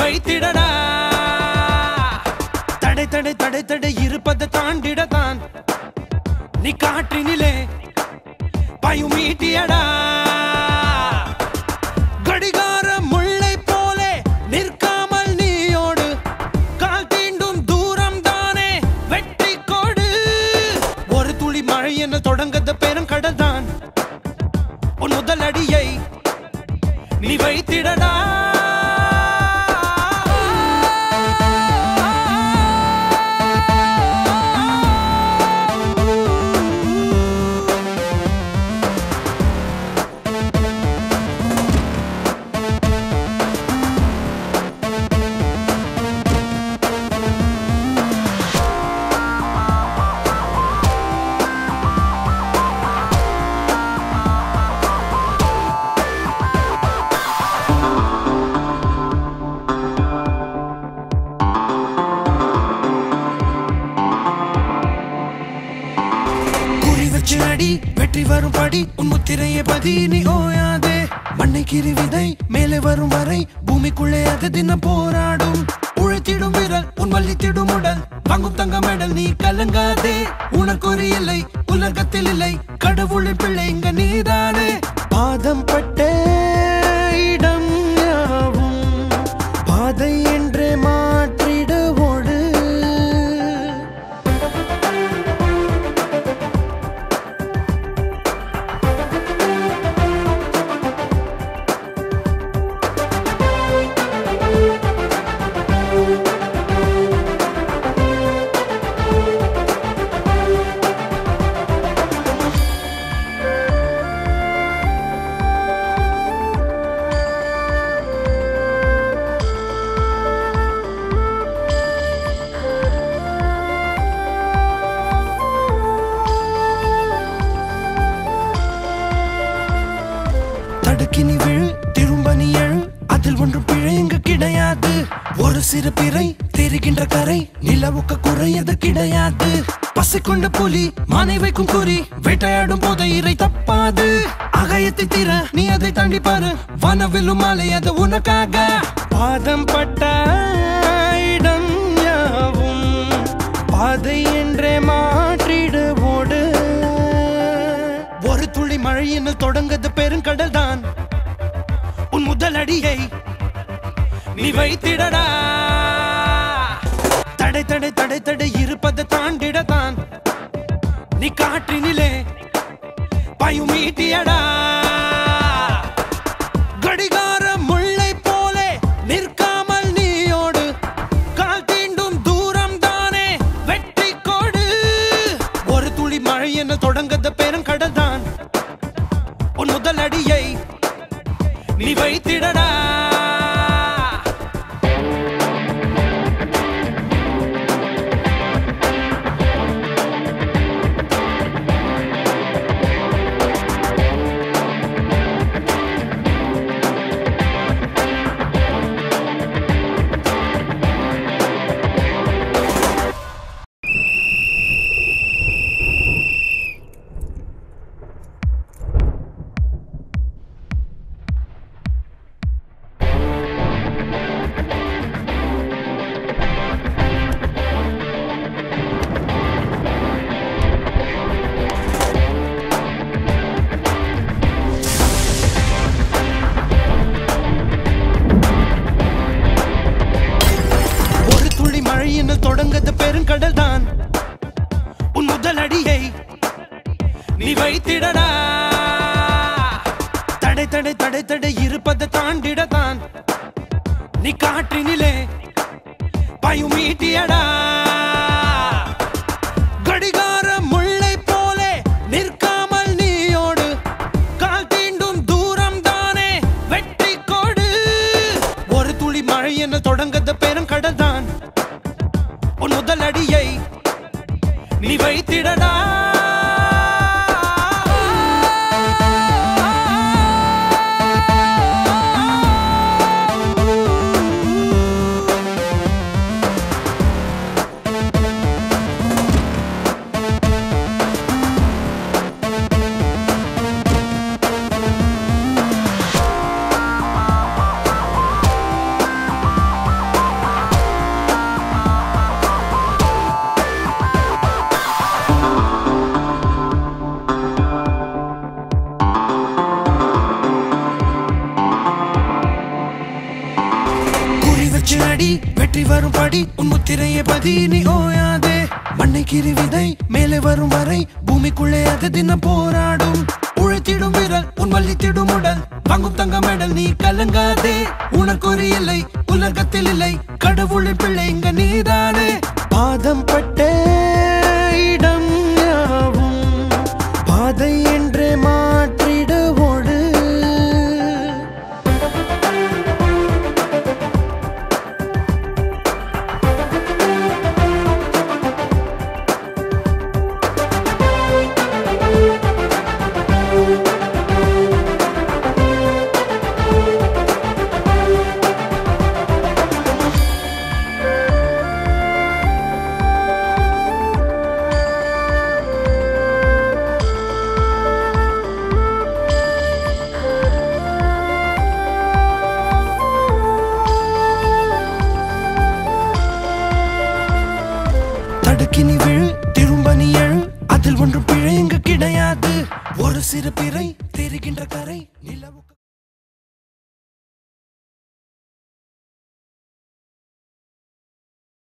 வைத்திடடா தடை தடை தடை தடை இருப்பதை தாண்டிடத்தான் நீ காற்றினிலே பயும் ஈட்டியடா கடிகார முல்லை போலே நிற்காமல் நீயோடு கால் தீண்டும் தூரம் தானே வெற்றி கொடு ஒரு துளி மழை என தொடங்கத பெரும் கடல் தான் உன் முதல் அடியை நீ வைத்திடடா குறி வச்சு அடி வெற்றி வரும் படி உன் முத்திரையை பதி நீ ஓயாதே மண்ணை கிரி விதை மேலே வரும் வரை பூமிக்குள்ளே அது தினம் போராடும் உழைத்திடும் விரல் உன் வள்ளித்திடும் உடல் வாங்கும் தங்க மெடல் நீ கலங்காதே உனக்கு ஒரு இல்லை உலகத்தில் இல்லை கடவுளின் பிள்ளை இங்க நீதானே பாதம் பட்ட இடம் யாவும் பாதை என்றே மாற்றிட ஓடு தடுக்கி நீ விழு திரும்ப நீ எழு அதில் ஒன்றும் பிழை இங்கு கிடையாது ஒரு சிறு பிறை தெரிகின்ற கரை நிலவுக்கு குறையது கிடையாது பசை கொண்ட புலி மானை வைக்கும் குறி வேட்டையாடும் போது இறை தப்பாது அகயத்தை தீர நீ அதை தாண்டி பாரு வனவிலும் மாலை அது உனக்காக பாதம் பட்ட இடம் யாவும் பாதை என்றே மாற்றிடு ஓடு ஒரு துளி மழையின்னு தொடங்கது பெருங்கடல் தான் உன் முதல் அடியை நீ வைத்திடடா தடை தடை தடை தடை இருப்பதை தாண்டிடத்தான் நீ காற்றினிலே பயும் ஈட்டியடா கடிகார முல்லை போலே நிற்காமல் நீயோடு கால் தீண்டும் தூரம் தானே வெற்றி கொடு ஒரு துளி மழை என தொடங்கத பெருங்கடல் தான் உன் முதல் அடியை நீ வைத்திடடா ஒரு துளி மழையின்னு தொடங்கது பெருங்கடல் தான் உன் முதல் அடியை நீ வைத்திடடா தடை தடை தடை தடை இருப்பதை தாண்டிடத்தான் நீ காற்றினிலே பயும் ஈட்டியடா கடிகார முல்லை போலே நிற்காமல் நீயோடு கால் தீண்டும் தூரம் தானே வெற்றி கொடு ஒரு துளி மழை என தொடங்கத பெருங்கடல் தான் உன் முதல் அடியை நீ வைத்திடடா மூச்சு அடி வெற்றி வரும் படி உன் முத்திரையை பதி நீ ஓயாதே மண்ணை கீறி விதை மேலே வரும் வரை பூமிக்குள்ளே அது தினம் போராடும் உழைத்திடும் விரல் உன் வள்ளித்திடும் உடல் வாங்கும் தங்க மெடல் நீ கலங்காதே உனக்கு ஒரு இல்லை உலகத்தில் இல்லை கடவுளின் பிள்ளை இங்க நீதானே பாதம் பட்ட இடம் யாவும் பாதை என்றே மாற்றிட ஓடு தடுக்கி நீ விழு திரும்ப நீ எழு அதில் ஒன்றும் பிழை இங்கு கிடையாது ஒரு சிறு பிறை தெரிகின்ற கரை